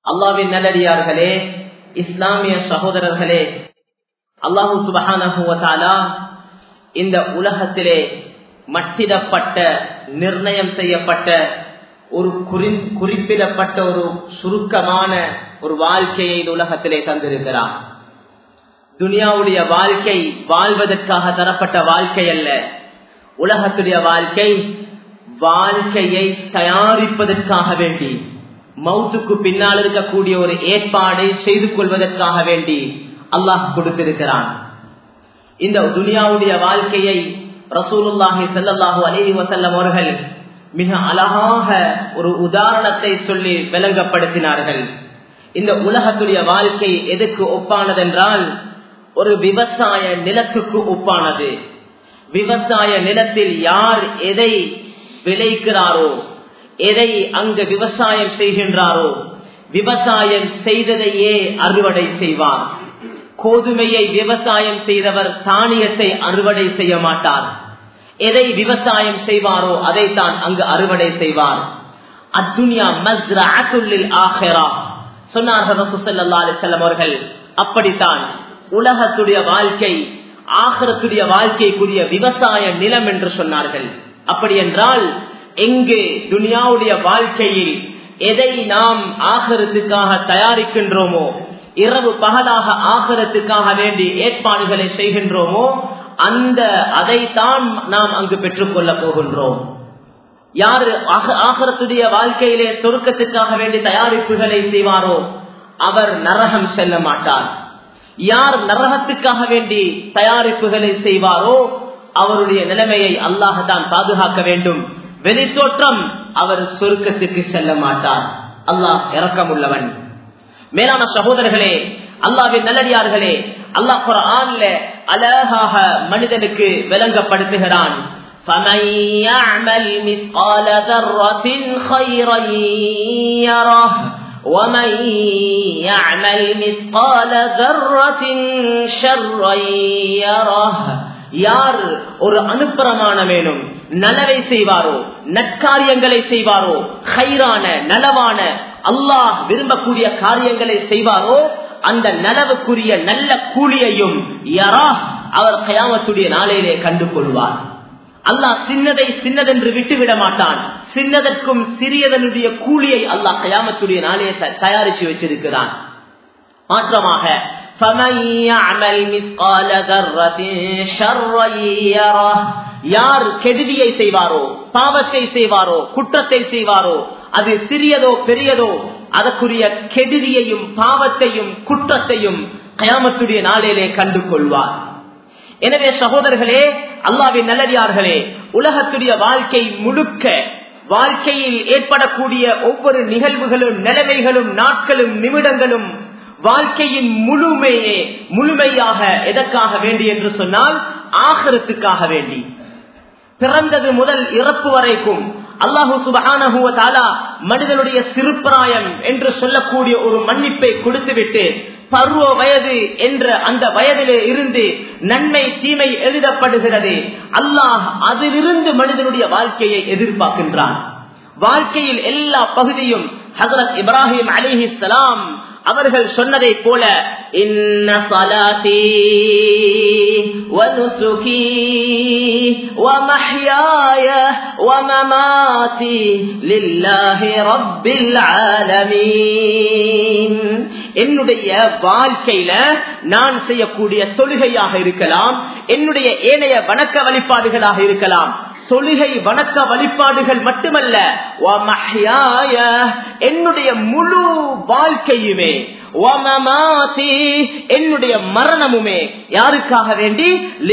அல்லாவின் நல்லடியார்களே இஸ்லாமிய சகோதரர்களே அல்லாஹூ சுபஹானா இந்த உலகத்திலே மட்டிடப்பட்ட நிர்ணயம் செய்யப்பட்ட ஒரு குறிப்பிடப்பட்ட ஒரு சுருக்கமான ஒரு வாழ்க்கையை இந்த உலகத்திலே தந்திருக்கிறார் துனியாவுடைய வாழ்க்கை வாழ்வதற்காக தரப்பட்ட வாழ்க்கை அல்ல உலகத்துடைய வாழ்க்கை வாழ்க்கையை தயாரிப்பதற்காக வேண்டி மவுத்துக்கு பின்னால் இருக்கக்கூடிய ஒரு ஏற்பாடை செய்து கொள்வதற்காக வேண்டி அல்லாஹ் கொடுத்திருக்கிறான் இந்த துனியாவுடைய வாழ்க்கையை ரசூலுல்லாஹி சல்லாஹூ அலி வசல்லம் அவர்கள் மிக அழகாக ஒரு உதாரணத்தை சொல்லி விளங்கப்படுத்தினார்கள் இந்த உலகத்துடைய வாழ்க்கை எதுக்கு ஒப்பானதென்றால் ஒரு விவசாய நிலத்துக்கு ஒப்பானது விவசாய நிலத்தில் யார் எதை விளைக்கிறாரோ எதை அங்கு விவசாயம் செய்கின்றாரோ விவசாயம் செய்ததையே அறுவடை செய்வார் கோதுமையை விவசாயம் செய்தவர் தானியத்தை அறுவடை செய்ய மாட்டார் எதை விவசாயம் செய்வாரோ அதைத்தான் அங்கு அறுவடை செய்வார் அத்துனியா மஸ்ரஅத்துல்லில் ஆஹிரா சொன்னார்கள் ரசூலுல்லாஹி அலைஹி வஸல்லம் அவர்கள் அப்படித்தான் உலகத்துடைய வாழ்க்கை ஆகரத்துடைய வாழ்க்கைக்குரிய விவசாய நிலம் என்று சொன்னார்கள் அப்படி என்றால் எங்கு துனியாவுடைய வாழ்க்கையில் எதை நாம் ஆகரத்துக்காக தயாரிக்கின்றோமோ இரவு பகலாக ஆகரத்துக்காக வேண்டி ஏற்பாடுகளை செய்கின்றோமோ அந்த அதைத்தான் நாம் அங்கு பெற்றுக் கொள்ள போகின்றோம் யாரு ஆகரத்துடைய வாழ்க்கையிலே சொருக்கத்துக்காக வேண்டி தயாரிப்புகளை செய்வாரோ அவர் நரகம் செல்ல மாட்டார் யார் நரகத்துக்காக வேண்டி தயாரிப்புகளை செய்வாரோ அவருடைய நிலைமையை அல்லாஹ் தான் பாதுகாக்க வேண்டும் வெளித்தோற்றம் அவர் சொருக்கத்துக்கு செல்ல மாட்டார் அல்லாஹ் இறக்கமுள்ளவன் மேலான சகோதரர்களே அல்லாவின் நல்லடியார்களே அல்லாஹ் குரான்ல அழகாக மனிதனுக்கு விளங்கப்படுத்துகிறான் فمن يعمل مثقال ذرة خيرا يره ومن يعمل مثقال ذرة شرا يره யார் ஒரு அனுப்புறமான வேணும் நலவை செய்வாரோ நற்காரியங்களை செய்வாரோ ஹைரான நலவான அல்லாஹ் விரும்பக்கூடிய காரியங்களை செய்வாரோ அந்த நலவுக்குரிய நல்ல கூலியையும் யாரா அவர் கயாமத்துடைய நாளையிலே கண்டு கொள்வார் அல்லாஹ் சின்னதை சின்னதென்று விட்டுவிட மாட்டான் சின்னதற்கும் சிறியதனுடைய கூலியை அல்லாஹ் கயாமத்துடைய நாளையை தயாரிச்சு வச்சிருக்கிறான் மாற்றமாக யார் கெடுதியை செய்வாரோ பாவத்தை செய்வாரோ குற்றத்தை செய்வாரோ அது சிறியதோ பெரியதோ அதற்குரிய கெடுதியையும் பாவத்தையும் குற்றத்தையும் கயாமத்துடைய நாளிலே கண்டு கொள்வார் எனவே சகோதரர்களே அல்லாவின் நல்லடியார்களே உலகத்துடைய வாழ்க்கை முழுக்க வாழ்க்கையில் ஏற்படக்கூடிய ஒவ்வொரு நிகழ்வுகளும் நிலைமைகளும் நாட்களும் நிமிடங்களும் வாழ்க்கையின் முழுமையே முழுமையாக எதற்காக வேண்டி என்று சொன்னால் ஆகரத்துக்காக வேண்டி பிறந்தது முதல் இறப்பு வரைக்கும் அல்லாஹூ சுபகான மனிதனுடைய சிறுபிராயம் என்று சொல்லக்கூடிய ஒரு மன்னிப்பை கொடுத்துவிட்டு பருவ வயது என்ற அந்த வயதிலே இருந்து நன்மை தீமை எழுதப்படுகிறது அல்லாஹ் அதிலிருந்து மனிதனுடைய வாழ்க்கையை எதிர்பார்க்கின்றான் வாழ்க்கையில் எல்லா பகுதியும் ஹசரத் இப்ராஹிம் அலிஹி சலாம் அவர்கள் சொன்னதை போல இன்ன சலாத்தி ونسكي ومحياي ومماتي لله رب العالمين என்னுடைய வாழ்க்கையில நான் செய்யக்கூடிய தொழுகையாக இருக்கலாம் என்னுடைய ஏனைய வணக்க வழிபாடுகளாக இருக்கலாம் தொழுகை வணக்க வழிபாடுகள் மட்டுமல்ல என்னுடைய முழு வாழ்க்கையுமே என்னுடைய மரணமுமே யாருக்காக வேண்டி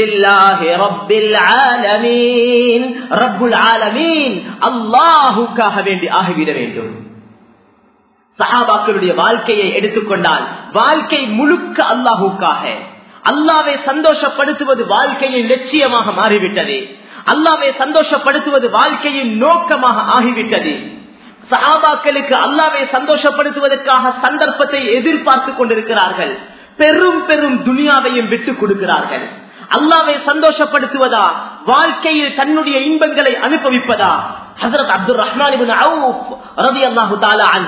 ரப்புல் ஆலமீன் அல்லாஹுக்காக வேண்டி ஆகிவிட வேண்டும் சஹாபாக்களுடைய வாழ்க்கையை எடுத்துக்கொண்டால் வாழ்க்கை முழுக்க அல்லாஹுக்காக அல்லாவை சந்தோஷப்படுத்துவது வாழ்க்கையின் லட்சியமாக மாறிவிட்டது அல்லாவை சந்தோஷப்படுத்துவது வாழ்க்கையின் நோக்கமாக ஆகிவிட்டது சஹாபாக்களுக்கு அல்லாவை சந்தோஷப்படுத்துவதற்காக சந்தர்ப்பத்தை எதிர்பார்த்து கொண்டிருக்கிறார்கள் பெரும் பெரும் துனியாவையும் விட்டுக் கொடுக்கிறார்கள் அல்லாவை சந்தோஷப்படுத்துவதா வாழ்க்கையில் தன்னுடைய இன்பங்களை அனுபவிப்பதா ஹசரத் அப்துல் ரஹ்மான் ரவி அல்லாஹு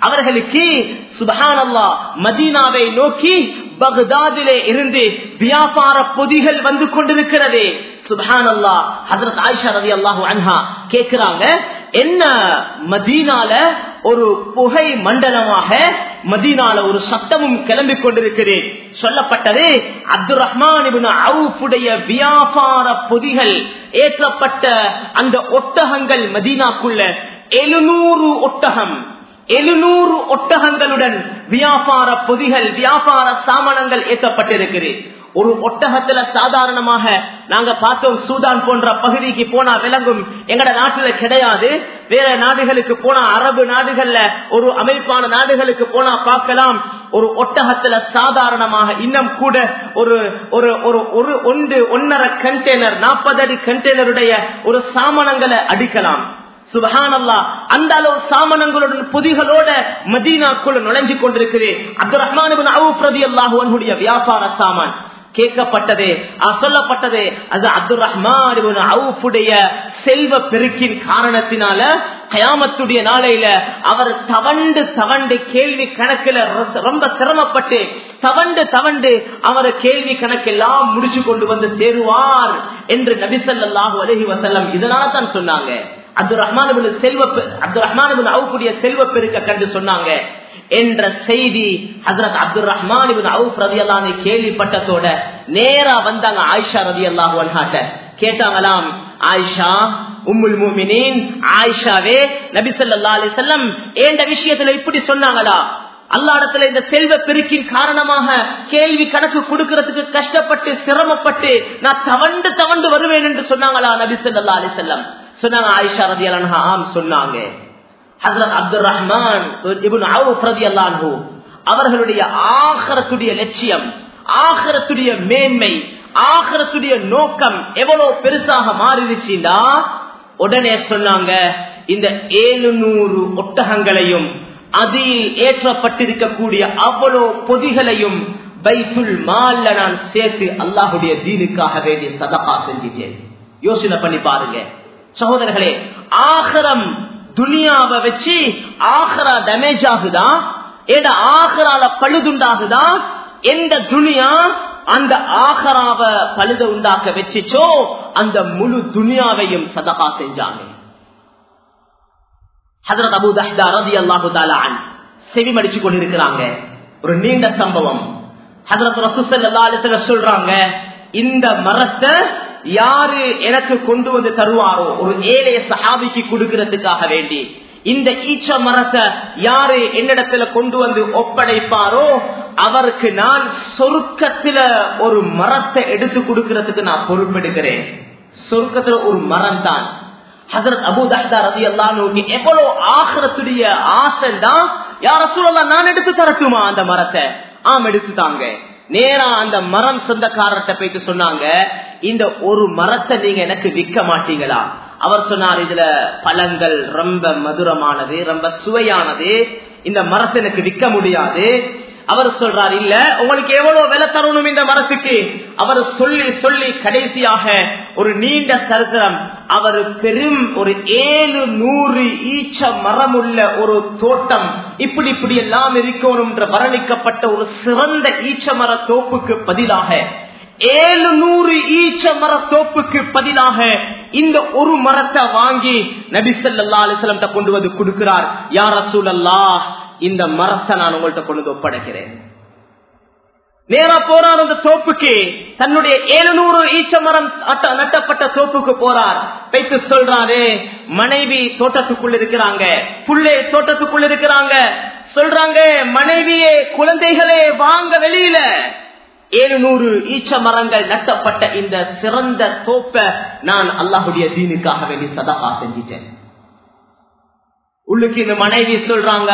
அவர்களுக்கு சுபஹானல்லா மதீனாவை நோக்கி பகதாதிலே இருந்து வியாபார பொதிகள் வந்து கொண்டிருக்கிறது சுபஹானல்லா ஹதரத் ஆயிஷா ரதி அல்லாஹு அன்ஹா கேக்குறாங்க என்ன மதீனால ஒரு புகை மண்டலமாக மதீனால ஒரு சத்தமும் கிளம்பி கொண்டிருக்கிறேன் சொல்லப்பட்டது அப்துல் ரஹ்மான் அவுடைய வியாபார பொதிகள் ஏற்றப்பட்ட அந்த ஒட்டகங்கள் மதீனாக்குள்ள எழுநூறு ஒட்டகம் எழுநூறு ஒட்டகங்களுடன் வியாபார பொதிகள் வியாபார சாமானங்கள் ஏற்றப்பட்டிருக்கிறது ஒரு ஒட்டகத்துல சாதாரணமாக நாங்க பார்த்தோம் சூடான் போன்ற பகுதிக்கு போனா விளங்கும் எங்கட நாட்டுல கிடையாது வேற நாடுகளுக்கு போனா அரபு நாடுகள்ல ஒரு அமைப்பான நாடுகளுக்கு போனா பார்க்கலாம் ஒரு ஒட்டகத்துல சாதாரணமாக இன்னும் கூட ஒரு ஒரு ஒரு ஒரு ஒன்று ஒன்னரை கண்டெய்னர் நாற்பது அடி கண்டெய்னருடைய ஒரு சாமானங்களை அடிக்கலாம் சுபஹானல்லா அந்த அளவு சாமனங்களுடன் பொதிகளோட மதீனாக்குள்ள நுழைஞ்சு கொண்டிருக்கிறேன் அப்துல் ரஹ்மான் அவுப்ரதி அல்லாஹுடைய வியாபார சாமான் கேட்கப்பட்டது சொல்லப்பட்டது அது அப்துல் ரஹ்மான் அவுடைய செல்வ பெருக்கின் காரணத்தினால கயாமத்துடைய நாளையில அவர் தவண்டு தவண்டு கேள்வி கணக்குல ரொம்ப சிரமப்பட்டு தவண்டு தவண்டு அவர் கேள்வி கணக்கெல்லாம் முடிச்சு கொண்டு வந்து சேருவார் என்று நபிசல்லாஹு அலஹி வசல்லம் இதனால தான் சொன்னாங்க அப்துல் ரஹ்மான் செல்வ அப்துல் ரஹ்மான் அவுக்குடைய செல்வ பெருக்க கண்டு சொன்னாங்க என்ற செய்தி ஹசரத் அப்துல் ரஹ்மான் அவுப் ரதி அல்லான்னு கேள்விப்பட்டதோட நேரா வந்தாங்க ஆயிஷா ரதி அல்லாஹ் கேட்டாங்களாம் ஆயிஷா உம்முல் மூமினின் ஆயிஷாவே நபி சொல்லா அலி செல்லம் ஏண்ட விஷயத்துல இப்படி சொன்னாங்களா அல்லாடத்துல இந்த செல்வ பெருக்கின் காரணமாக கேள்வி கணக்கு கொடுக்கறதுக்கு கஷ்டப்பட்டு சிரமப்பட்டு நான் தவண்டு தவண்டு வருவேன் என்று சொன்னாங்களா நபி சொல்லா அலி செல்லம் சொன்னாங்க ஆயிஷா ரதி அல்லாஹ் ஆம் சொன்னாங்க ஹசரத் அப்துல் ரஹ்மான் அவர்களுடைய ஆகரத்துடைய லட்சியம் ஆகரத்துடைய மேன்மை ஆகரத்துடைய நோக்கம் எவ்வளவு பெருசாக மாறிடுச்சுண்டா உடனே சொன்னாங்க இந்த ஏழுநூறு ஒட்டகங்களையும் அதில் ஏற்றப்பட்டிருக்கக்கூடிய அவ்வளோ பொதிகளையும் பைத்துல் மால்ல நான் சேர்த்து அல்லாஹுடைய தீனுக்காக வேண்டிய சதகா செஞ்சிட்டேன் யோசனை பண்ணி பாருங்க சகோதரர்களே ஆகரம் துனியாவை வச்சு ஆஹரா டேமேஜ் ஆகுதா ஏட ஆஹரால பழுதுண்டாகுதா எந்த துனியா அந்த ஆஹராவ பழுத உண்டாக்க வச்சுச்சோ அந்த முழு துனியாவையும் சதகா செஞ்சாங்க ஹதரத் அபு தஹ்தா ரதி அல்லாஹு தாலான் செவி மடிச்சு கொண்டிருக்கிறாங்க ஒரு நீண்ட சம்பவம் ஹதரத் ரசூசல்லா அலிசல்ல சொல்றாங்க இந்த மரத்தை யாரு எனக்கு கொண்டு வந்து தருவாரோ ஒரு ஏழைய சஹாபிக்கு கொடுக்கறதுக்காக வேண்டி இந்த ஈச்ச மரத்தை யாரு என்னிடத்துல கொண்டு வந்து ஒப்படைப்பாரோ அவருக்கு நான் சொருக்கத்துல ஒரு மரத்தை எடுத்து கொடுக்கறதுக்கு நான் பொறுப்பெடுக்கிறேன் சொருக்கத்துல ஒரு மரம் தான் ஹசரத் அபு தஹ்தா ரதி அல்லாஹ்வுக்கு எவ்வளவு ஆகரத்துடைய ஆசைண்டா யார சூழலாம் நான் எடுத்து தரட்டுமா அந்த மரத்தை ஆம் எடுத்து தாங்க நேரா அந்த மரம் சொந்தக்காரர்கிட்ட போயிட்டு சொன்னாங்க இந்த ஒரு மரத்தை நீங்க எனக்கு விற்க மாட்டீங்களா அவர் சொன்னார் இதுல பழங்கள் ரொம்ப மதுரமானது ரொம்ப சுவையானது இந்த மரத்தை எனக்கு விற்க முடியாது அவர் சொல்றார் இல்ல உங்களுக்கு எவ்வளவு விலை தரணும் இந்த மரத்துக்கு அவர் சொல்லி சொல்லி கடைசியாக ஒரு நீண்ட சரித்திரம் அவர் பெரும் ஒரு ஏழு நூறு ஈச்ச மரம் உள்ள ஒரு தோட்டம் இப்படி இப்படி எல்லாம் இருக்கணும் என்று வர்ணிக்கப்பட்ட ஒரு சிறந்த ஈச்ச மர தோப்புக்கு பதிலாக ஏழு நூறு ஈச்ச மர தோப்புக்கு பதிலாக இந்த ஒரு மரத்தை வாங்கி நபிசல்லா அலிஸ்லம் கொண்டு வந்து கொடுக்கிறார் யார் ரசூலல்லா இந்த மரத்தை நான் உங்கள்கிட்ட கொண்டு வந்து ஒப்படைக்கிறேன் நேரா போறார் அந்த தோப்புக்கு தன்னுடைய ஏழுநூறு ஈச்ச மரம் நட்டப்பட்ட தோப்புக்கு போறார் வைத்து சொல்றாரு மனைவி தோட்டத்துக்குள் இருக்கிறாங்க புள்ளே தோட்டத்துக்குள் இருக்கிறாங்க சொல்றாங்க மனைவியே குழந்தைகளே வாங்க வெளியில ஏழுநூறு ஈச்ச மரங்கள் நட்டப்பட்ட இந்த சிறந்த தோப்ப நான் அல்லாஹுடைய தீனுக்காக வேண்டி சதகா செஞ்சிட்டேன் உள்ளுக்கு இந்த மனைவி சொல்றாங்க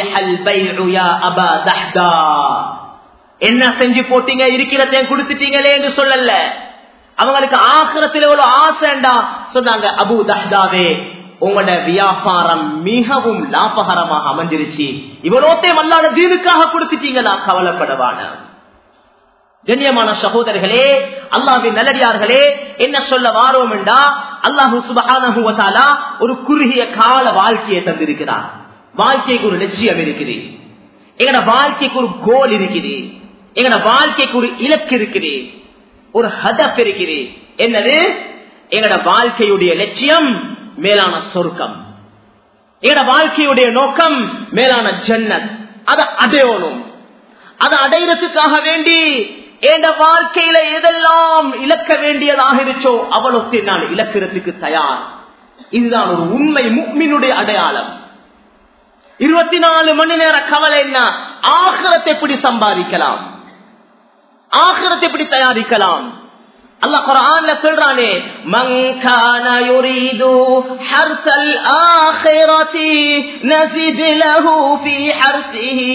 என்ன செஞ்சு போட்டீங்க இருக்கிறதையும் கொடுத்துட்டீங்களே என்று சொல்லல அவங்களுக்கு ஆசிரத்தில் எவ்வளவு ஆசைண்டா சொன்னாங்க அபு தஹ்தாவே உங்களோட வியாபாரம் மிகவும் லாபகரமாக அமைஞ்சிருச்சு இவ்வளோத்தையும் அல்லாத தீனுக்காக கொடுத்துட்டீங்களா கவலைப்படவான கண்ணியமான சகோதரர்களே அல்லாவின் நல்லடியார்களே என்ன சொல்ல வாரோம் என்றா அல்லாஹு சுபகான ஒரு குறுகிய கால வாழ்க்கையை தந்திருக்கிறார் வாழ்க்கைக்கு ஒரு லட்சியம் இருக்குது எங்கட வாழ்க்கைக்கு ஒரு கோல் இருக்குது எங்கட வாழ்க்கைக்கு ஒரு இலக்கு இருக்குது ஒரு ஹதப் இருக்குது என்னது எங்கட வாழ்க்கையுடைய லட்சியம் மேலான சொர்க்கம் எங்கட வாழ்க்கையுடைய நோக்கம் மேலான ஜன்னத் அதை அடையணும் அதை அடையிறதுக்காக வேண்டி என் வாழ்க்கையில எதெல்லாம் இழக்க வேண்டியதாக இருச்சோ அவ்வளவு நான் இழக்கிறதுக்கு தயார் இதுதான் ஒரு உண்மை முக்மினுடைய அடையாளம் இருபத்தி நாலு மணி நேர கவலை என்ன ஆகரத்தை எப்படி சம்பாதிக்கலாம் ஆகரத்தை எப்படி தயாரிக்கலாம் அல்லாஹ் குர்ஆன்ல சொல்றானே மன் கான யுரீது ஹர்ஸல் ஆখিরাতি நஸித் லஹு ஃபீ ஹர்ஸிஹி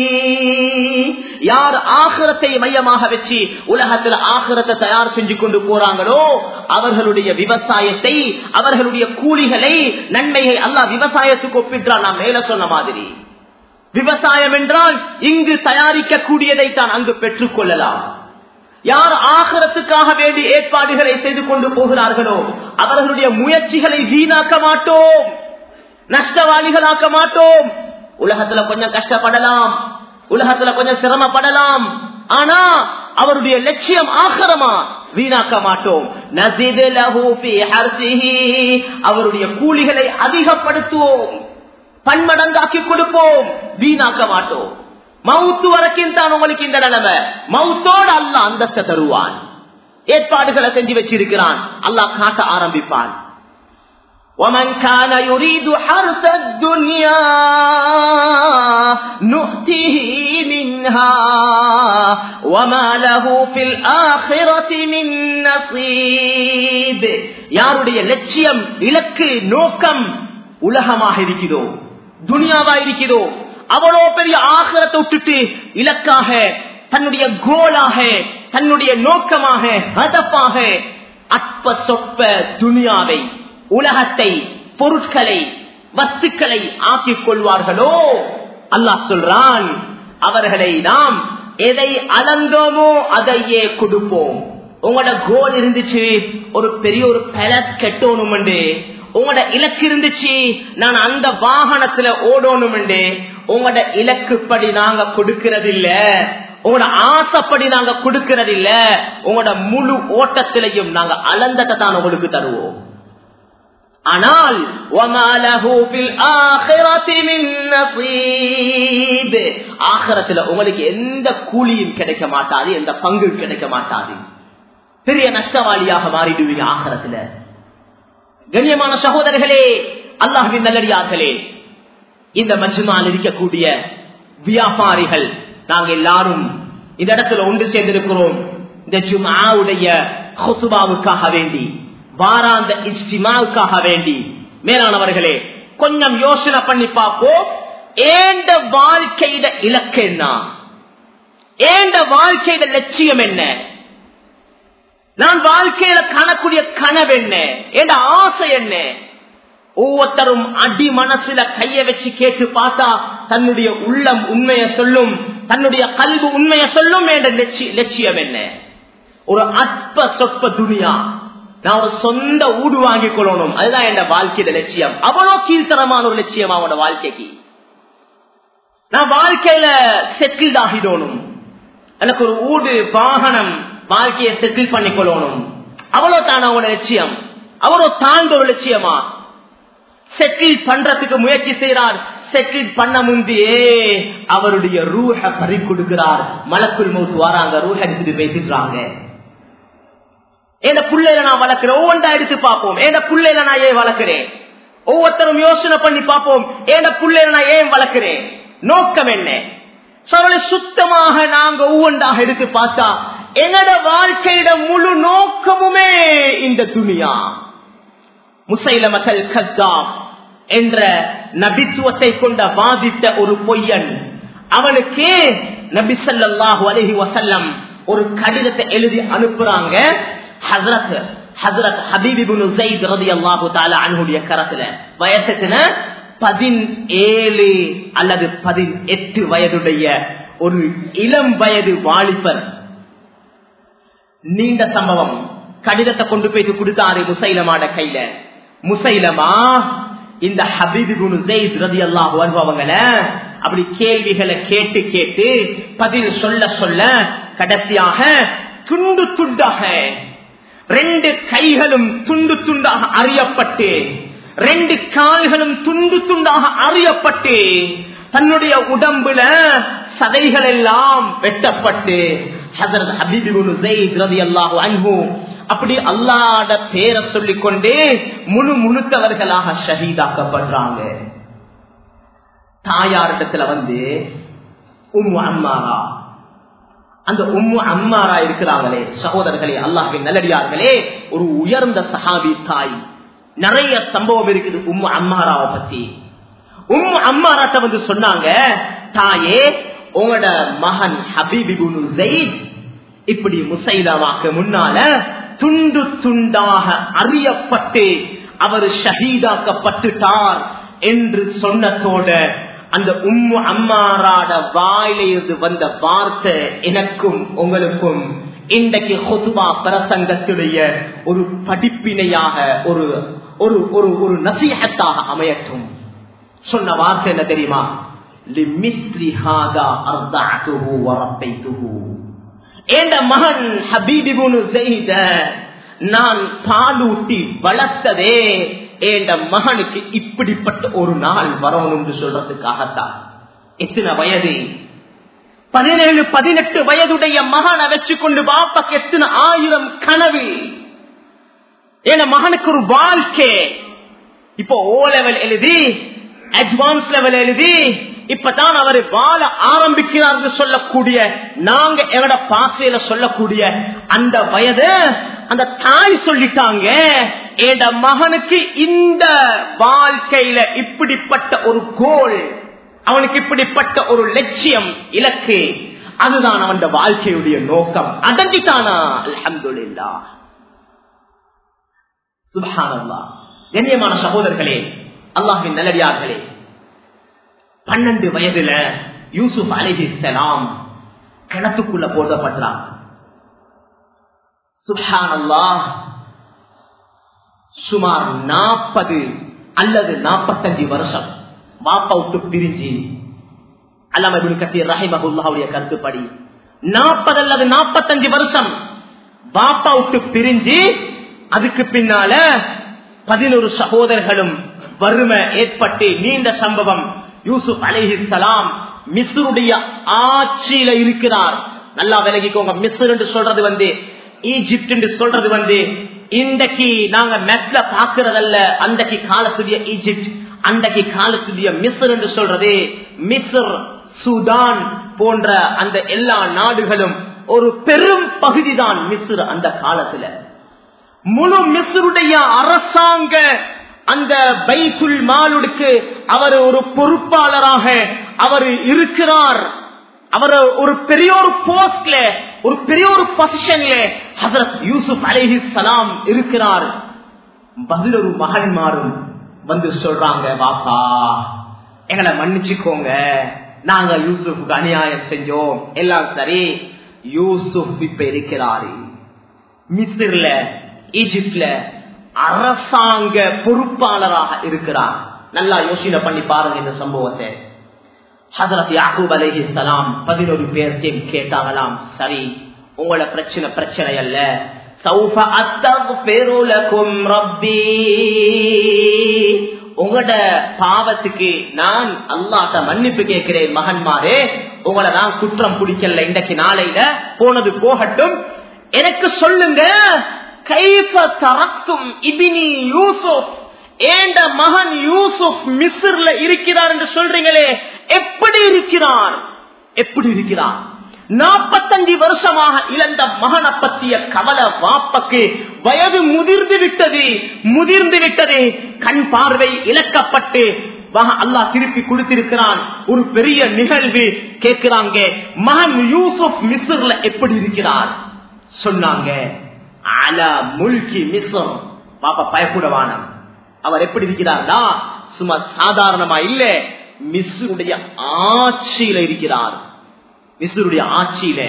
யார் ஆகிரத்தை மையமாக வச்சு உலகத்தில் ஆகிரத்தை தயார் செஞ்சு கொண்டு போறாங்களோ அவர்களுடைய விவசாயத்தை அவர்களுடைய கூலிகளை நன்மையை அல்லாஹ் விவசாயத்துக்கு ஒப்பிட்டான் நான் மேல சொன்ன மாதிரி விவசாயம் என்றால் இங்கு தயாரிக்கக்கூடியதை தான் அங்கு பெற்றுக் கொள்ளலாம் யார் ஆகரத்துக்காக வேண்டி ஏற்பாடுகளை செய்து கொண்டு போகிறார்களோ அவர்களுடைய முயற்சிகளை வீணாக்க மாட்டோம் நஷ்டவாளிகளாக்க மாட்டோம் உலகத்துல கொஞ்சம் கஷ்டப்படலாம் உலகத்துல கொஞ்சம் சிரமப்படலாம் ஆனா அவருடைய லட்சியம் ஆகரமா வீணாக்க மாட்டோம் நசிது லஹு ஃபீ ஹர்ஸிஹி. அவருடைய கூலிகளை அதிகப்படுத்துவோம் பன்மடங்காக்கி கொடுப்போம் வீணாக்க மாட்டோம் மவுத்து வரைக்கும் தான் உங்களுக்கு இந்த நிலைமை மவுத்தோடு அல்ல அந்தஸ்தை தருவான் ஏற்பாடுகளை செஞ்சு வச்சிருக்கிறான் அல்லாஹ் காட்ட ஆரம்பிப்பான் ومن كان يريد حرث الدنيا نؤته منها وما له في الآخرة من نصيب யாருடைய லட்சியம் இலக்கு நோக்கம் உலகமாக இருக்கிறதோ துனியாவா இருக்கிறதோ அவ்வளோ பெரிய ஆகரத்தை விட்டுட்டு இலக்காக தன்னுடைய கோலாக தன்னுடைய நோக்கமாக ஹதப்பாக அற்ப சொற்ப துனியாவை உலகத்தை பொருட்களை வஸ்துக்களை ஆக்கிக் கொள்வார்களோ அல்லாஹ் சொல்றான் அவர்களை நாம் எதை அளந்தோமோ அதையே கொடுப்போம் உங்களோட கோல் இருந்துச்சு ஒரு பெரிய ஒரு பேலஸ் கட்டணும் உங்களோட இலக்கு இருந்துச்சு நான் அந்த வாகனத்துல ஓடணும் உங்களோட இலக்குப்படி நாங்க கொடுக்கிறது இல்ல உங்களோட ஆசைப்படி நாங்க கொடுக்கிறது இல்ல உங்களோட முழு ஓட்டத்திலையும் நாங்க அளந்தத்தை தான் உங்களுக்கு தருவோம் ஆனால் ஆகரத்துல உங்களுக்கு எந்த கூலியும் கிடைக்க மாட்டாது எந்த பங்கும் கிடைக்க மாட்டாது பெரிய நஷ்டவாளியாக மாறிடுவீங்க ஆகரத்துல கண்ணியமான சகோதரர்களே அல்லாஹின் நல்லடியார்களே இந்த மஜ்மால் இருக்கக்கூடிய வியாபாரிகள் நாங்க எல்லாரும் இந்த இடத்துல ஒன்று சேர்ந்திருக்கிறோம் இந்த ஜுமாவுடைய ஹுத்துபாவுக்காக வேண்டி வாராந்த இஸ்டிமாவுக்காக வேண்டி மேலானவர்களே கொஞ்சம் யோசனை பண்ணி பார்ப்போம் ஏண்ட வாழ்க்கையிட இலக்கு என்ன ஏண்ட வாழ்க்கையிட லட்சியம் என்ன நான் வாழ்க்கையில காணக்கூடிய கனவு என்ன என் ஆசை என்ன ஒவ்வொருத்தரும் அடி மனசுல கைய வச்சு கேட்டு பார்த்தா தன்னுடைய உள்ளம் உண்மைய சொல்லும் தன்னுடைய கல்வி உண்மைய சொல்லும் என்ற லட்சியம் என்ன ஒரு அற்ப சொற்ப துணியா நான் ஒரு சொந்த ஊடு வாங்கி கொள்ளணும் அதுதான் என் வாழ்க்கையோட லட்சியம் அவ்வளவு கீழ்த்தரமான ஒரு லட்சியம் அவனோட வாழ்க்கைக்கு நான் வாழ்க்கையில செட்டில்ட் ஆகிடணும் எனக்கு ஒரு ஊடு வாகனம் வாழ்க்கையை செட்டில் பண்ணி கொள்ளணும் அவ்வளவு தான் அவனோட லட்சியம் அவ்வளவு தாழ்ந்த ஒரு லட்சியமா செட்டில் பண்றதுக்கு முயற்சி செய்யறார் செட்டில் பண்ண முந்தையே அவருடைய ரூஹ பறி கொடுக்கிறார் மலக்குள் மௌத்து வாராங்க ரூஹ எடுத்துட்டு பேசிடுறாங்க என் பிள்ளைல நான் வளர்க்கிறேன் ஒவ்வொன்றா எடுத்து பார்ப்போம் என் பிள்ளைல நான் ஏன் வளர்க்கிறேன் ஒவ்வொருத்தரும் யோசனை பண்ணி பார்ப்போம் என் பிள்ளைல நான் ஏன் வளர்க்கிறேன் நோக்கம் என்ன சவளை சுத்தமாக நாங்க ஒவ்வொன்றாக எடுத்து பார்த்தா என்னோட வாழ்க்கையிட முழு நோக்கமுமே இந்த துணியா முசைலமத்தல் கத்தாம் என்ற நபித்துவத்தை கொண்ட வாதித்த ஒரு பொய்யன் அவனுக்கு நபி சல்லாஹூ அலஹி வசல்லம் ஒரு கடிதத்தை எழுதி அனுப்புறாங்க ஹசரத் ஹசரத் ஹபீபிபுன் ஜெயித் ரதி அல்லாஹு தாலா அனுடைய கரத்துல வயசுக்குன பதினேழு அல்லது பதினெட்டு வயதுடைய ஒரு இளம் வயது வாலிபர் நீண்ட சம்பவம் கடிதத்தை கொண்டு போயிட்டு கொடுத்தாரு முசைலமாட கையில முசைலமா இந்த ஹபீபு ஜெயித் ரதி அல்லாஹ் வருபவங்கள அப்படி கேள்விகளை கேட்டு கேட்டு பதில் சொல்ல சொல்ல கடைசியாக துண்டு துண்டாக ரெண்டு கைகளும் துண்டு துண்டாக அறியப்பட்டு ரெண்டு கால்களும் துண்டு துண்டாக அறியப்பட்டு தன்னுடைய உடம்புல சதைகள் எல்லாம் வெட்டப்பட்டு ஹசரத் ஹபீபு ஜெயித் ரதி அல்லாஹ் அன்பு அப்படி அல்லாட பேரை சொல்லிக் கொண்டே முழு முழுத்தவர்களாக ஷஹீதாக்கப்படுறாங்க தாயாரிடத்துல வந்து உம்மு அம்மாரா அந்த உம்மு அம்மாரா இருக்கிறாங்களே சகோதரர்களே அல்லாஹின் நல்லடியார்களே ஒரு உயர்ந்த சஹாபி தாய் நிறைய சம்பவம் இருக்குது உம்மு அம்மாராவை பத்தி உம்மு அம்மாராட்ட வந்து சொன்னாங்க தாயே உங்களோட மகன் ஹபீபிபுனு ஜெயித் இப்படி முசைலமாக்கு முன்னால துண்டு துண்டாக அறியப்பட்டு அவர் ஷஹீதாக்கப்பட்டுட்டார் என்று சொன்னதோட அந்த உம்மு அம்மாராட வாயிலிருந்து வந்த வார்த்தை எனக்கும் உங்களுக்கும் இன்றைக்கு ஹொசுபா பிரசங்கத்துடைய ஒரு படிப்பினையாக ஒரு ஒரு ஒரு ஒரு நசீகத்தாக அமையட்டும் சொன்ன வார்த்தை என்ன தெரியுமா என்ற மகன் ஹபீபிபுனு செய்த நான் பாலூட்டி வளர்த்ததே என்ற மகனுக்கு இப்படிப்பட்ட ஒரு நாள் வரணும் என்று சொல்றதுக்காகத்தான் எத்தனை வயது பதினேழு பதினெட்டு வயதுடைய மகனை வச்சுக்கொண்டு பாப்பாக்கு எத்தனை ஆயிரம் கனவு என் மகனுக்கு ஒரு வாழ்க்கை இப்போ ஓ லெவல் எழுதி அட்வான்ஸ் லெவல் எழுதி இப்பதான் அவர் வாழ ஆரம்பிக்கிறார் என்று சொல்லக்கூடிய நாங்க எங்கட பாசையில சொல்லக்கூடிய அந்த வயது அந்த தாய் சொல்லிட்டாங்க என் மகனுக்கு இந்த வாழ்க்கையில இப்படிப்பட்ட ஒரு கோல் அவனுக்கு இப்படிப்பட்ட ஒரு லட்சியம் இலக்கு அதுதான் அவன் வாழ்க்கையுடைய நோக்கம் அடங்கிட்டானா அலமதுல்லா சுபானல்லா கண்ணியமான சகோதரர்களே அல்லாஹின் நல்லடியார்களே பன்னெண்டு வயதுல யூசுப் அலிஹி சலாம் கிணத்துக்குள்ள போடப்பட்டான் சுபானல்லா சுமார் நாற்பது அல்லது நாற்பத்தஞ்சு வருஷம் வாப்பா விட்டு பிரிஞ்சு அல்லாம கத்திய ரஹிமகுல்லாவுடைய கருத்துப்படி நாற்பது அல்லது நாற்பத்தஞ்சு வருஷம் வாப்பா விட்டு பிரிஞ்சு அதுக்கு பின்னால பதினோரு சகோதரர்களும் வறுமை ஏற்பட்டு நீண்ட சம்பவம் யூசுப் அலிஹி சலாம் மிஸ்ருடைய ஆட்சியில இருக்கிறார் நல்லா விலகிக்கோங்க மிஸ்ர் என்று சொல்றது வந்து ஈஜிப்ட் என்று சொல்றது வந்து இன்றைக்கு நாங்க மெட்ல பாக்குறதல்ல அன்றைக்கு காலத்துடைய ஈஜிப்ட் அன்றைக்கு காலத்துடைய மிஸ்ர் என்று சொல்றது மிஸ்ர் சூடான் போன்ற அந்த எல்லா நாடுகளும் ஒரு பெரும் பகுதி தான் மிஸ்ர் அந்த காலத்துல முழு மிஸ்ருடைய அரசாங்க அந்த பைத்துல் மாலுக்கு அவர் ஒரு பொறுப்பாளராக அவர் இருக்கிறார் அவர் ஒரு பெரிய ஒரு போஸ்ட்ல ஒரு பெரிய ஒரு பொசிஷன்ல ஹசரத் யூசுப் அலேஹி சலாம் இருக்கிறார் பதில் ஒரு மகன்மாரும் வந்து சொல்றாங்க பாப்பா எங்களை மன்னிச்சுக்கோங்க நாங்க யூசுஃபுக்கு அநியாயம் செஞ்சோம் எல்லாம் சரி யூசுப் இப்ப இருக்கிறாரு மிஸ்ர்ல ஈஜிப்ட்ல அரசாங்க பொறுப்பாளராக இருக்கிறார் நல்லா யோசனை பண்ணி பாருங்க இந்த சம்பவத்தை ஹசரத் யாக்கூப் அலேஹி சலாம் பதினோரு பேர்த்தையும் கேட்டாங்களாம் சரி உங்களோட பிரச்சனை பிரச்சனை அல்ல சௌஃப அத்தகுஃபிருலகும் ரப்பி உங்களோட பாவத்துக்கு நான் அல்லாட்ட மன்னிப்பு கேட்கிறேன் மகன்மாரே உங்களை நான் குற்றம் பிடிக்கல இன்றைக்கு நாளையில போனது போகட்டும் எனக்கு சொல்லுங்க கைஃப தரக்கும் இபினி யூசுப் ஏண்ட மகன் யூசுப் மிஸ்ர்ல இருக்கிறார் என்று சொல்றீங்களே எப்படி இருக்கிறார் எப்படி இருக்கிறார் நாற்பத்தஞ்சு வருஷமாக இழந்த மகனை பற்றிய கவலை வாப்பக்கு வயது முதிர்ந்து விட்டது முதிர்ந்து விட்டது கண் பார்வை இழக்கப்பட்டு அல்லாஹ் திருப்பி கொடுத்திருக்கிறான் ஒரு பெரிய நிகழ்வு கேட்கிறாங்க மகன் யூசுப் மிஸ்ர்ல எப்படி இருக்கிறார் சொன்னாங்க அலா முல்கி மிஸ்ரம் பாப்பா பயப்படவானம் அவர் எப்படி இருக்கிறார்னா சும்மா சாதாரணமா இல்ல மிஸ்ருடைய ஆட்சியில இருக்கிறார் மிஸ்ருடைய ஆட்சியில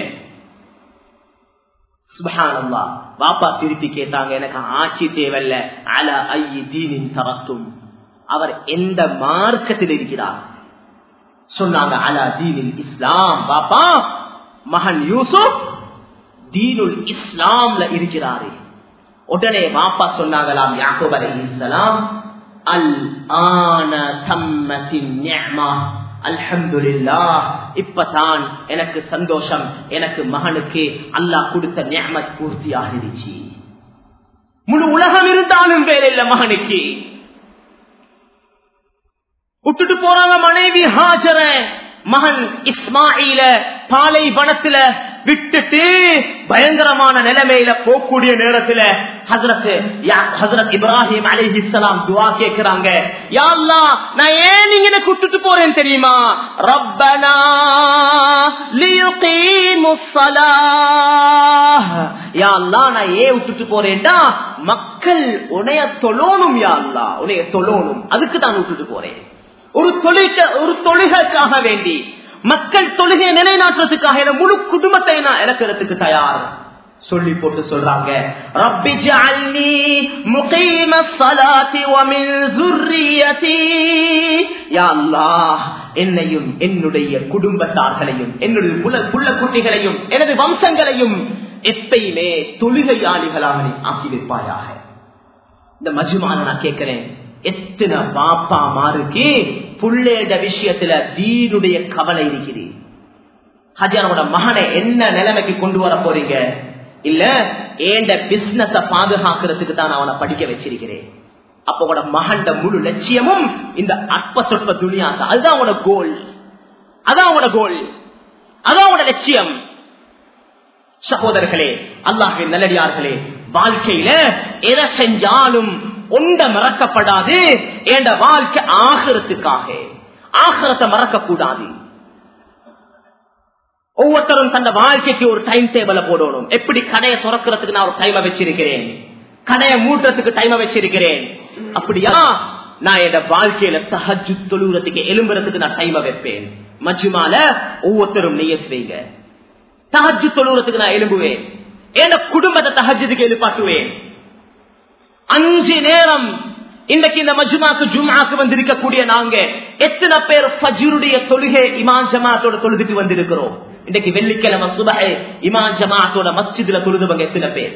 சுபஹானல்லா பாப்பா திருப்பி கேட்டாங்க எனக்கு ஆட்சி தேவையில்ல அல ஐ தீனின் தரத்தும் அவர் எந்த மார்க்கத்தில் இருக்கிறார் சொன்னாங்க அலா தீனில் இஸ்லாம் பாப்பா மகன் யூசுப் தீனுல் இஸ்லாம்ல இருக்கிறாரு உடனே பாப்பா சொன்னாங்களாம் யாக்கூப் அலைஹிஸ்ஸலாம் அல் ஆன தம்மத்தின் நிஅமா அல்ஹம்துலில்லாஹ் இப்பதான் எனக்கு சந்தோஷம் எனக்கு மகனுக்கு அல்லாஹ் கொடுத்த நியமத் பூர்த்தி ஆகிடுச்சு முழு உலகம் இருந்தாலும் வேற இல்ல மகனுக்கு விட்டுட்டு போறாங்க மனைவி ஹாஜர மகன் இஸ்மாயில பாலை வனத்துல விட்டுட்டு பயங்கரமான நிலைமையில போகக்கூடிய நேரத்துல ஹசரத் ஹசரத் இப்ராஹிம் அலிஹிஸ்லாம் துவா கேட்கிறாங்க யா அல்லாஹ் நான் ஏன் நீங்க எனக்கு விட்டுட்டு போறேன் தெரியுமா ரப்பனா லியுகீமுஸ் ஸலாஹ் யா அல்லாஹ் நான் ஏன் விட்டுட்டு போறேன்டா மக்கள் உனைய தொழணும் யா அல்லாஹ் உனைய தொழணும் அதுக்கு தான் விட்டுட்டு போறேன் ஒரு தொழிற்க ஒரு தொழுகைக்காக வேண்டி மக்கள் தொழுகையை நிலைநாட்டுறதுக்காக என முழு குடும்பத்தை நான் இழக்கிறதுக்கு தயார் சொல்லி போட்டு சொல்றாங்க ரப்பி ஜஅல்னி முகீம ஸலாத்தி வ மின் ذُرِّيَّتِي யா அல்லாஹ் என்னையும் என்னுடைய குடும்பத்தார்களையும் என்னுடைய புல புள்ள குட்டிகளையும் எனது வம்சங்களையும் எப்பயுமே தொழுகையாளிகளாக நீ ஆக்கி வைப்பாயாக இந்த மஜ்மால நான் கேட்கிறேன் எத்தனை பாப்பா மாருக்கு புள்ளேட விஷயத்துல தீனுடைய கவலை இருக்குது ஹஜியானோட மகனை என்ன நிலைமைக்கு கொண்டு வர போறீங்க இல்ல ஏண்ட பிசினஸ பாதுகாக்கிறதுக்கு தான் அவனை படிக்க வச்சிருக்கிறேன் அப்ப உங்களோட மகண்ட முழு லட்சியமும் இந்த அற்ப சொற்ப துணியா தான் அதுதான் உங்களோட கோல் அதான் உங்களோட கோல் அதான் உங்களோட லட்சியம் சகோதரர்களே அல்லாஹின் நல்லடியார்களே வாழ்க்கையில எதை செஞ்சாலும் ஒன்ற மறக்கப்படாது என்ற வாழ்க்கை ஆகிறதுக்காக ஆகிறத்தை மறக்க கூடாது ஒவ்வொருத்தரும் தந்த வாழ்க்கைக்கு ஒரு டைம் டேபிள போடணும் எப்படி கடையை துறக்கிறதுக்கு நான் ஒரு டைமை வச்சிருக்கிறேன் கடையை மூட்டுறதுக்கு டைமை வச்சிருக்கிறேன் அப்படியா நான் என் வாழ்க்கையில தஹஜு தொழுகிறதுக்கு எலும்புறதுக்கு நான் டைமை வைப்பேன் மஜ்மால ஒவ்வொருத்தரும் நெய்ய செய்ங்க தஹஜு தொழுகிறதுக்கு நான் எலும்புவேன் என் குடும்பத்தை தஹஜுக்கு எழுப்பாட்டுவேன் அஞ்சு நேரம் இன்றைக்கு இந்த மஜ்மாக்கு ஜும்மாக்கு வந்திருக்கக்கூடிய நாங்க எத்தனை பேர் ஃபஜ்ருடைய தொழுகை இமான் ஜமாத்தோட தொழுதுட்டு வந்திருக்கிறோம் இன்றைக்கு வெள்ளிக்கிழமை சுபகை இமான் ஜமாத்தோட மஸ்ஜிதுல தொழுதுவங்க எத்தனை பேர்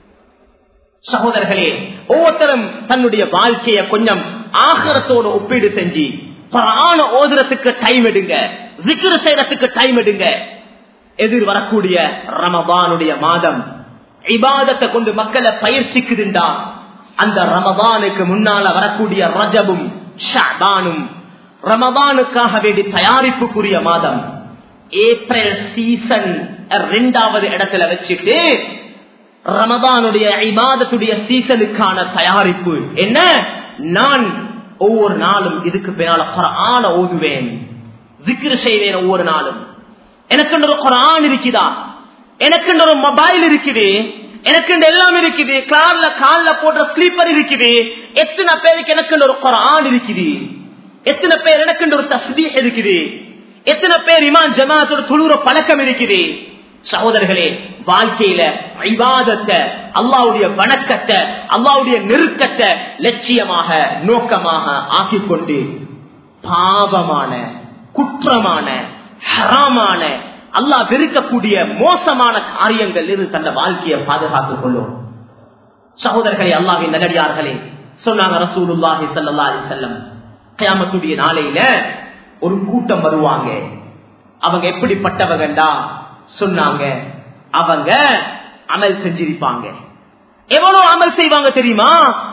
சகோதரர்களே ஒவ்வொருத்தரும் தன்னுடைய வாழ்க்கைய கொஞ்சம் ஆகரத்தோட ஒப்பீடு செஞ்சு பரான ஓதுறதுக்கு டைம் எடுங்க விக்கிர செய்யறதுக்கு டைம் எடுங்க எதிர் வரக்கூடிய ரமபானுடைய மாதம் இபாதத்தை கொண்டு மக்களை பயிற்சிக்குதுண்டா அந்த ரமபானுக்கு முன்னால வரக்கூடிய ரஜபும் ஷாபானும் ரமபானுக்காக வேண்டி தயாரிப்புக்குரிய மாதம் ஏப்ரல் சீசன் ரெண்டாவது இடத்துல வச்சுட்டு ரமபானுடைய இபாதத்துடைய சீசனுக்கான தயாரிப்பு என்ன நான் ஒவ்வொரு நாளும் இதுக்கு பின்னால குரான ஓதுவேன் விக்கிர செய்வேன் ஒவ்வொரு நாளும் எனக்கு ஒரு குரான் இருக்குதா எனக்கு ஒரு மொபைல் இருக்குது எனக்கு எல்லாம் இருக்குது கார்ல கால்ல போடுற ஸ்லீப்பர் இருக்குது எத்தனை பேருக்கு எனக்கு ஒரு குரான் இருக்குது எத்தனை பேர் எனக்கு ஒரு தஸ்பீஹ் இருக்குது எத்தனை பேர் இமான் ஜமாத்தோட துளுற பழக்கம் இருக்குது சகோதரர்களே வாழ்க்கையில ஐவாதத்தை அல்லாவுடைய வணக்கத்தை அல்லாவுடைய நெருக்கத்தை லட்சியமாக நோக்கமாக ஆக்கிக் கொண்டு பாவமான குற்றமான ஹராமான அல்லாஹ் வெறுக்கக்கூடிய மோசமான காரியங்கள் இருந்து தன்னை வாழ்க்கையை பாதுகாத்துக் கொள்ளும் சகோதரர்களே அல்லாஹின் நகடியார்களே சொன்னாங்க ரசூலுல்லாஹி சல்லா அலி செல்லம் கயாமத்துடைய நாளையில ஒரு கூட்டம் வருவாங்க அவங்க எப்படிப்பட்டவங்கண்டா சொன்னாங்க அவங்க அமல் செஞ்சிருப்பாங்க எவ்வளவு அமல் செய்வாங்க தெரியுமா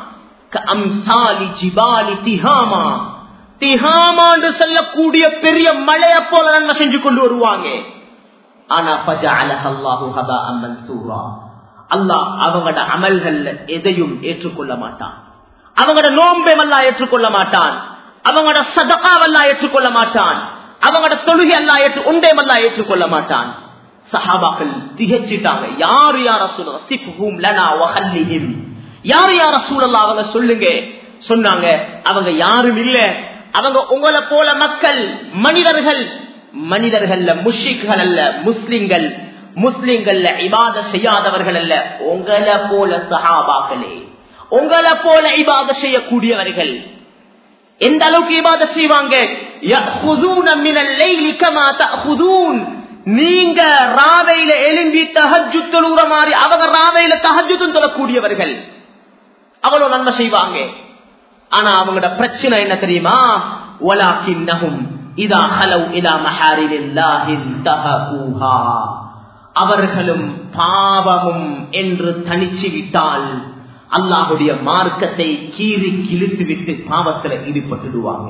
அம்சாலி ஜிபாலி திஹாமா திஹாமான்னு சொல்லக்கூடிய பெரிய மழைய போல நன்மை செஞ்சு கொண்டு வருவாங்க ஆனா அல்லாஹு ஹபா அம்மன் சூரா அல்லாஹ் அவங்களோட அமல்கள்ல எதையும் ஏற்றுக்கொள்ள மாட்டான் அவங்களோட நோம்பெல்லாம் ஏற்றுக்கொள்ள மாட்டான் அவங்களோட சதகாவெல்லாம் ஏற்றுக்கொள்ள மாட்டான் அவங்களோட தொழுகை எல்லாம் ஏற்று உண்டையமெல்லாம் ஏற்றுக்கொள்ள மாட்டான் சஹாபாக்கள் திகச்சிட்டாங்க யார் யார சொல்லுங்க யார் யார சூழல் அவங்க சொல்லுங்க சொன்னாங்க அவங்க யாரும் இல்ல அவங்க உங்களை போல மக்கள் மனிதர்கள் மனிதர்கள்ல முஷிக்கள் அல்ல முஸ்லிம்கள் முஸ்லிம்கள்ல இபாத செய்யாதவர்கள் அல்ல உங்களை போல சஹாபாக்களே உங்களை போல இபாத செய்யக்கூடியவர்கள் எந்த அளவுக்கு இபாத செய்வாங்க يَأْخُذُونَ مِنَ اللَّيْلِ كَمَا تَأْخُذُونَ நீங்க ராவையில எழும்பி தஹஜ்ஜு தொழுகிற மாதிரி அவங்க ராவையில தஹஜ்ஜுதும் தொழக்கூடியவர்கள் அவ்வளவு நன்மை செய்வாங்க ஆனா அவங்களோட பிரச்சனை என்ன தெரியுமா وَلَكِنَّهُمْ إِذَا خَلَوْا إِلَى مَحَارِمِ اللَّهِ انتهكوها அவர்களும் பாவமும் என்று தனிச்சு விட்டால் அல்லாஹுடைய மார்க்கத்தை கீறி கிழித்து விட்டு பாவத்தில் ஈடுபட்டுடுவாங்க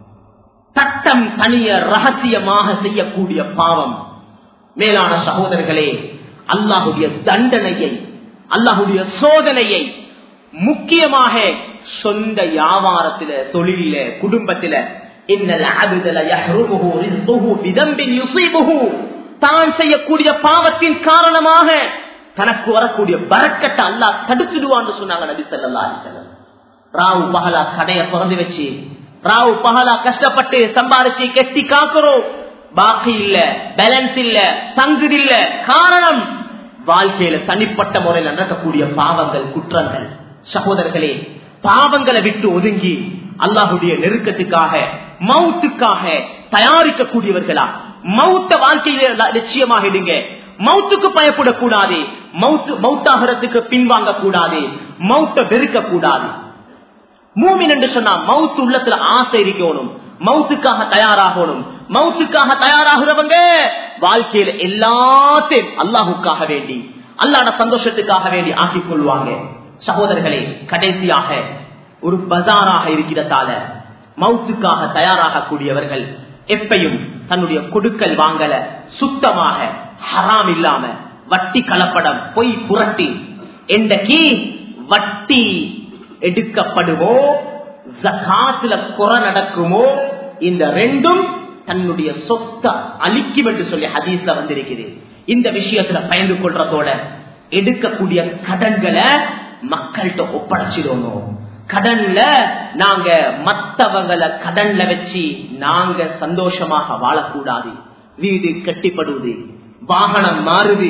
சட்டம் தனிய ரகசியமாக செய்யக்கூடிய பாவம் மேலான சகோதரர்களே அல்லாஹுடைய தண்டனையை அல்லாஹுடைய சோதனையை முக்கியமாக சொந்த வியாபாரத்தில தொழிலில குடும்பத்தில இன்னல் அபுதல யஹ்ருமுஹு ரிஸ்குஹு பிதம்பின் யுஸீபுஹு தான் செய்யக்கூடிய பாவத்தின் காரணமாக தனக்கு வரக்கூடிய பறக்கத்தை அல்லாஹ் தடுத்துடுவான்னு சொன்னாங்க நபி ஸல்லல்லாஹு அலைஹி வஸல்லம் ராவு பகலா கடைய திறந்து வச்சு ராவு பகலா கஷ்டப்பட்டு சம்பாரிச்சு கெட்டி காக்குறோம் பாக்கி இல்ல பேலன்ஸ் இல்ல தங்குது இல்ல காரணம் வாழ்க்கையில தனிப்பட்ட முறையில் நடக்கக்கூடிய பாவங்கள் குற்றங்கள் சகோதரர்களே பாவங்களை விட்டு ஒதுங்கி அல்லாஹுடைய நெருக்கத்துக்காக மவுத்துக்காக தயாரிக்கக்கூடியவர்களா மவுத்த வாழ்க்கையில லட்சியமாக இடுங்க மவுத்துக்கு பயப்படக்கூடாது மவுத்து மவுத்தாகிறதுக்கு பின்வாங்க கூடாது மவுத்த வெறுக்க கூடாது மூமின் என்று சொன்னா மவுத்து உள்ளத்துல ஆசை இருக்கணும் மவுத்துக்காக தயாராகணும் மவுத்துக்காக தயாராகிறவங்க வாழ்க்கையில எல்லாத்தையும் அல்லாஹுக்காக வேண்டி அல்லாட சந்தோஷத்துக்காக வேண்டி ஆக்கிக் கொள்வாங்க சகோதரர்களே கடைசியாக ஒரு பஜாராக இருக்கிறதால மவுத்துக்காக தயாராக கூடியவர்கள் எப்பையும் தன்னுடைய கொடுக்கல் வாங்கல சுத்தமாக ஹராம் இல்லாம வட்டி கலப்படம் பொய் புரட்டி என்றைக்கு வட்டி எடுக்கப்படுமோ ஜகாத்துல குறை நடக்குமோ இந்த ரெண்டும் தன்னுடைய சொத்தை அழிக்கும் என்று சொல்லி ஹதீஸ்ல வந்திருக்குது இந்த விஷயத்துல பயந்து கொள்றதோட எடுக்கக்கூடிய கடன்களை மக்கள்கிட்ட ஒப்படைச்சிடணும் கடன்ல நாங்க மத்தவங்களை கடன்ல வச்சு நாங்க சந்தோஷமாக வாழக்கூடாது வீடு கட்டிப்படுவது வாகனம் மாறுது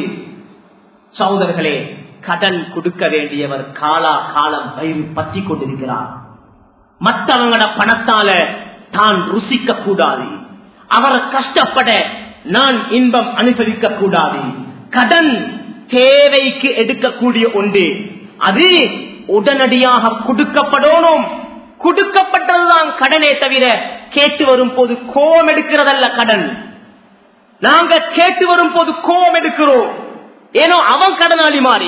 சகோதரர்களே கடன் கொடுக்க வேண்டியவர் காலா காலம் வயிறு பத்தி கொண்டிருக்கிறார் மற்றவங்களோட பணத்தால தான் ருசிக்க கூடாது அவரை கஷ்டப்பட நான் இன்பம் அனுபவிக்க கூடாது கடன் தேவைக்கு எடுக்கக்கூடிய ஒன்று அது உடனடியாக கொடுக்கப்படணும் கொடுக்கப்பட்டதுதான் கடனே தவிர கேட்டு வரும் போது கோம் எடுக்கிறதல்ல கடன் நாங்க கேட்டு வரும் போது கோம் எடுக்கிறோம் ஏனோ அவன் கடனாளி மாறி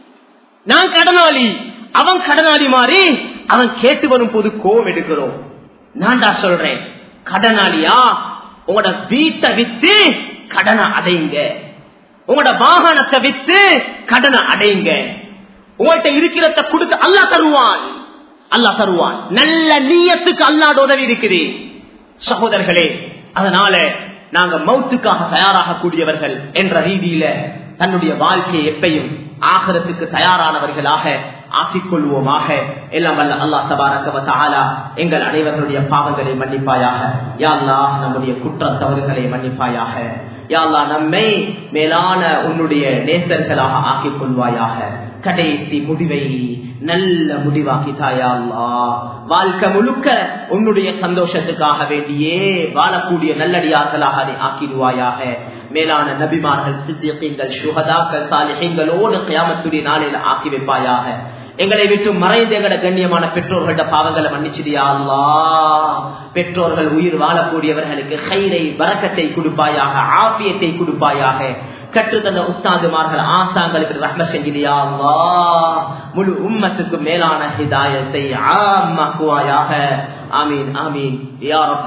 நான் கடனாளி அவன் கடனாளி மாறி அவன் கேட்டு வரும் போது கோம் எடுக்கிறோம் நான் தான் சொல்றேன் கடனாளியா உங்களோட வீட்டை வித்து கடனை அடையுங்க உங்களோட வாகனத்தை வித்து கடனை அடையுங்க உங்கள்கிட்ட இருக்கிறத கொடுத்து அல்லா தருவான் அல்லா தருவான் நல்ல நீயத்துக்கு அல்லாட உதவி இருக்குது சகோதரர்களே அதனால நாங்க மௌத்துக்காக தயாராக கூடியவர்கள் என்ற ரீதியில தன்னுடைய வாழ்க்கையை எப்பையும் ஆகரத்துக்கு தயாரானவர்களாக ஆக்கிக் கொள்வோமாக எல்லாம் வல்ல அல்லா தபாரகவத்தாலா எங்கள் அனைவர்களுடைய பாவங்களை மன்னிப்பாயாக யாழ்லா நம்முடைய குற்றம் தவறுகளை மன்னிப்பாயாக யாழ்லா நம்மை மேலான உன்னுடைய நேசர்களாக ஆக்கிக் கொள்வாயாக கடைசி முடிவை நல்ல முடிவாக்கி தாயாள்லா வாழ்க்கை முழுக்க உன்னுடைய சந்தோஷத்துக்காக வேண்டியே வாழக்கூடிய நல்லடியார்களாக அதை ஆக்கிடுவாயாக மேலான நபிமார்கள் சித்தியங்கள் சுகதாக்கள் சாலிஹங்களோடு கியாமத்துடைய நாளில் ஆக்கி வைப்பாயாக எங்களை விட்டு மறைந்த எங்கட கண்ணியமான பெற்றோர்களோட பாவங்களை மன்னிச்சிடியா அல்லா பெற்றோர்கள் உயிர் வாழக்கூடியவர்களுக்கு கயிறை வரக்கத்தை கொடுப்பாயாக ஆபியத்தை கொடுப்பாயாக கற்று தந்த உஸ்தாதுமார்கள் ஆசாங்களுக்கு ரஹ்ம செஞ்சிடியா அல்லா முழு உம்மத்துக்கு மேலான ஹிதாயத்தை ஆமாக்குவாயாக ஆமீன் ஆமீன் யா ரப்ப